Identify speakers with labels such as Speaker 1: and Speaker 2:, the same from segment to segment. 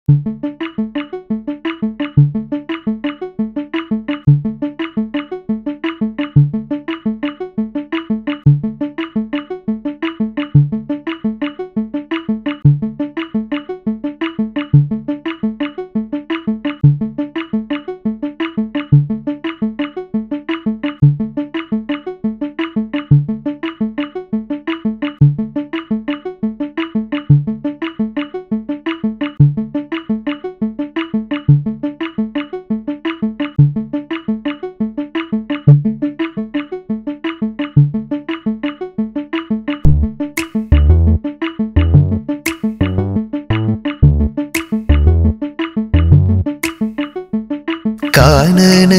Speaker 1: കാനന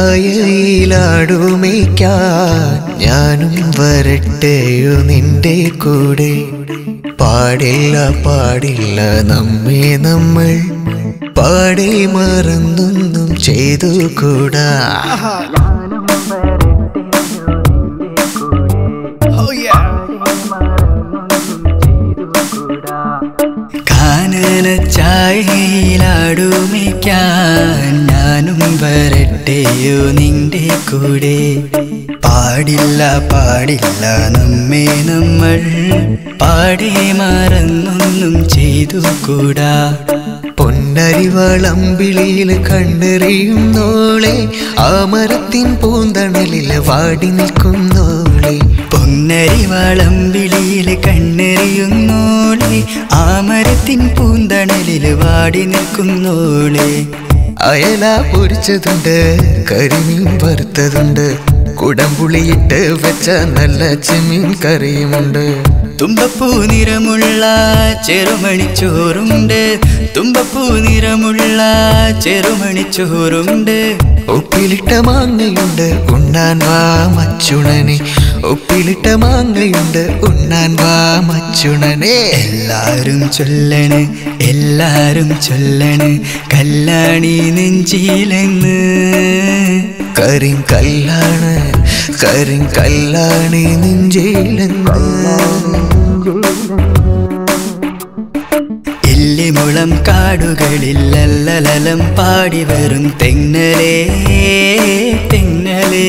Speaker 1: ചായയിലാടുമേക്കാൻ ഞാനും വരട്ടെയോ നിന്റെ കൂടെ പാടില്ല പാടില്ല നമ്മെ നമ്മൾ പാടി മറന്നൊന്നും ചെയ്തു കൂടാ
Speaker 2: കാനന ചായയിലാടുമിക്കാൻ ഞാനും വരട്ടെയോ നിന്റെ കൂടെ പാടില്ല പാടില്ല നമ്മെ നമ്മൾ പാടി മറന്നൊന്നും ചെയ്തു കൂടാ
Speaker 1: പൊന്നരിവളമ്പിളിയിൽ കണ്ടെറിയുന്നോളെ ആ മരത്തിൻ പൂന്തണലിൽ വാടി നിൽക്കുന്നോളെ
Speaker 2: പൊന്നരി വളമ്പിളിയിൽ കണ്ണെറിയുന്നോളെ ആമരത്തിൻ പൂന്തണലിൽ വാടി നിൽക്കുന്നോളെ
Speaker 1: അയല പൊരിച്ചതുണ്ട് കരിമീൻ വറുത്തതുണ്ട് കുടംപുളിയിട്ട് വെച്ച നല്ല ചെമ്മീൻ കറിയുമുണ്ട്
Speaker 2: തുമ്പപ്പൂ നിറമുള്ള ചെറുമണിച്ചോറുണ്ട് തുമ്പപ്പൂ നിറമുള്ള ചെറുമണിച്ചോറുണ്ട്
Speaker 1: ഉപ്പിലിട്ട മാങ്ങയുണ്ട് ഉണ്ണാൻ വാ മച്ചുണനെ ഉപ്പിലിട്ട മാങ്ങയുണ്ട് ഉണ്ണാൻ വാ മച്ചുണനെ
Speaker 2: എല്ലാരും ചൊല്ലണ് എല്ലാരും ചൊല്ലണ് കല്ലാണി നെഞ്ചിലെന്ന്
Speaker 1: കരിം കല്ലാണ് കരിം കല്ലാണ് നെഞ്ചിലെന്ന്
Speaker 2: എല്ലിമുളം കാടുകളിൽ ലല്ലലലം പാടി വരും തെങ്ങലേ തെങ്ങലേ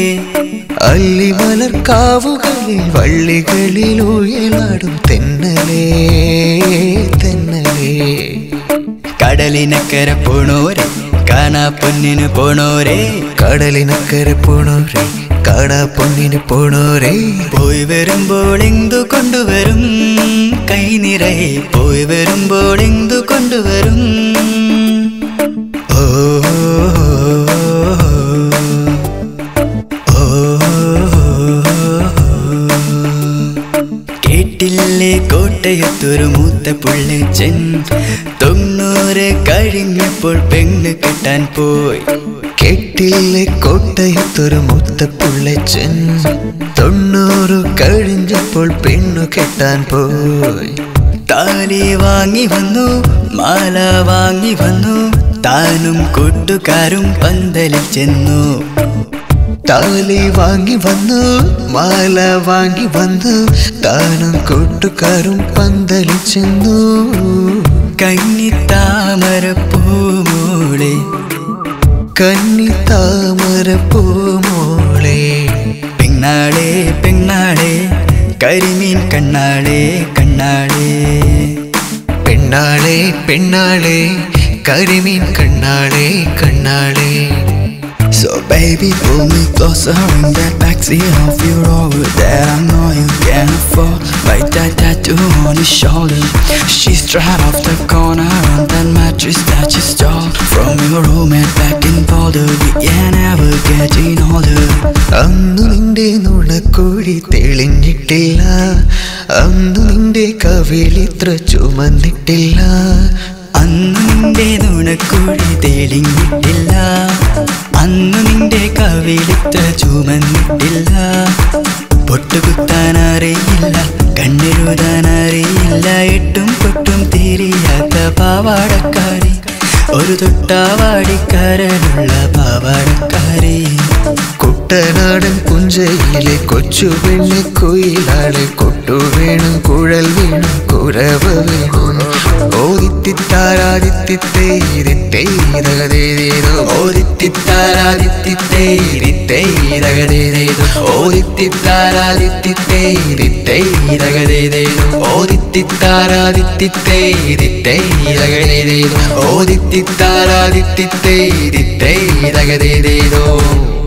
Speaker 1: അല്ലിമലർക്കാവുകളിൽ വള്ളികളിൽ ഉയലാടും തെന്നലേ തെന്നലേ
Speaker 2: കടലിനക്കര പോണോരെ കാണാ പൊന്നിന് പോണോരെ
Speaker 1: കടലിനക്കരെ പോണോരെ കാണാ പൊന്നിന് പോണോരേ
Speaker 2: പോയി വരുമ്പോൾ എന്തു കൊണ്ടുവരും കൈ നിറയെ പോയി വരുമ്പോൾ എന്തു കൊണ്ടുവരും ഓ ഓ, കേട്ടില്ലേ കോട്ടയത്തൊരു മൂത്ത പുള്ളിച്ചൻ തൊണ്ണൂറ് കഴിഞ്ഞപ്പോൾ പെണ്ണ് കെട്ടാൻ പോയി
Speaker 1: കേട്ടില്ലേ കോട്ടയത്തൊരു മുത്തപ്പുള്ളച്ചൻ തൊണ്ണൂറ് കഴിഞ്ഞപ്പോൾ പെണ്ണു കെട്ടാൻ പോയി
Speaker 2: താലി വാങ്ങി വന്നു മാല വാങ്ങി വന്നു താനും കൂട്ടുകാരും പന്തലിൽ ചെന്നു
Speaker 1: താലി വാങ്ങി വന്നു മാല വാങ്ങി വന്നു താനും കൂട്ടുകാരും പന്തലിൽ ചെന്നു
Speaker 2: കന്നിത്താമര പൂമോളെ
Speaker 1: കന്നി താമര പൂമോളെ
Speaker 2: പെണ്ണാളെ പെണ്ണാളെ കരിമീൻ കണ്ണാളെ കണ്ണാളെ
Speaker 1: പെണ്ണാളെ പെണ്ണാളെ കരിമീൻ കണ്ണാളെ കണ്ണാളെ
Speaker 2: So baby pull me closer in that backseat of your Rover that I know you can afford Like that tattoo on his shoulder She's right off the corner on that mattress that you stole From your roommate back in Boulder We ain't ever getting older
Speaker 1: അന്നു നിന്റെ നുണക്കോഴി തെളിഞ്ഞിട്ടില്ല അന്നു നിന്റെ കവിളിത്ര ചുമന്നിട്ടില്ല
Speaker 2: അന്ന് നിന്റെ നുണക്കുഴി തെളിഞ്ഞിട്ടില്ല അന്ന് നിന്റെ കവിളിത്ര ചുമന്നിട്ടില്ല പൊട്ടുകുത്താൻ അറിയില്ല കണ്ണെഴുതാൻ അറിയില്ല എട്ടും പൊട്ടും തിരിയാത്ത പാവാടക്കാരി ഒരു തൊട്ടാവാടിക്കാരനുള്ള പാവാടക്കാരി
Speaker 1: കുട്ടനാടൻ പുഞ്ചയിലെ കൊച്ചു പെണ്ണ് കുയിലാളെ കൊട്ടു വേണം കുഴൽ വേണം കുരവ വേണം ഓ ഇത്തിത്താരാ ഇത്തിത്താരാ
Speaker 2: ഓദിത്തിത്താരാദിത്തിത്തേരിത്തേരകതേതേതോ ഓദിത്തിത്താരാദിത്തിത്തേരിത്തേരകതേതേതോ ഓദിത്തിത്താരാദിത്തിത്തേരിത്തേരകതേതേതോ ഓദിത്തിത്താരാദിത്തിത്തേരിത്തേരകതേതേതോ